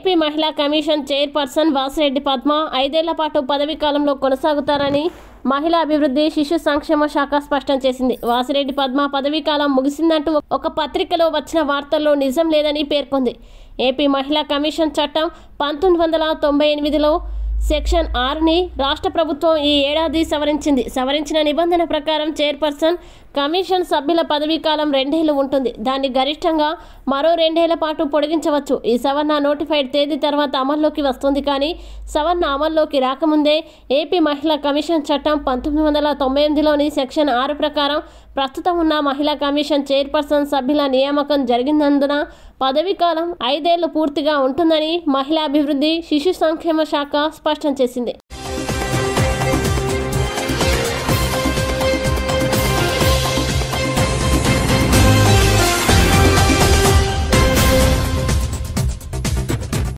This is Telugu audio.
ఏపీ మహిళా కమిషన్ చైర్పర్సన్ వాసిరెడ్డి పద్మ ఐదేళ్ల పాటు పదవీ కాలంలో కొనసాగుతారని మహిళా అభివృద్ధి శిశు సంక్షేమ శాఖ స్పష్టం చేసింది వాసిరెడ్డి పద్మ పదవీ కాలం ముగిసిందంటూ ఒక పత్రికలో వచ్చిన వార్తల్లో నిజం లేదని పేర్కొంది ఏపీ మహిళా కమిషన్ చట్టం పంతొమ్మిది వందల తొంభై ఎనిమిదిలో సెక్షన్ ఆరుని రాష్ట్ర ప్రభుత్వం ఈ ఏడాది సవరించింది సవరించిన నిబంధన ప్రకారం చైర్పర్సన్ కమిషన్ సభ్యుల పదవీ కాలం రెండేళ్లు ఉంటుంది దాన్ని గరిష్టంగా మరో రెండేళ్ల పాటు పొడిగించవచ్చు ఈ సవరణ నోటిఫైడ్ తేదీ తర్వాత అమల్లోకి వస్తుంది కానీ సవరణ అమల్లోకి రాకముందే ఏపీ మహిళా కమిషన్ చట్టం పంతొమ్మిది వందల తొంభై ఎనిమిదిలోని సెక్షన్ ఆరు ప్రకారం ప్రస్తుతం ఉన్న మహిళా కమిషన్ చైర్పర్సన్ సభ్యుల నియామకం జరిగినందున పదవీ కాలం ఐదేళ్లు పూర్తిగా ఉంటుందని మహిళా అభివృద్ధి శిశు సంక్షేమ శాఖ స్పష్టం చేసింది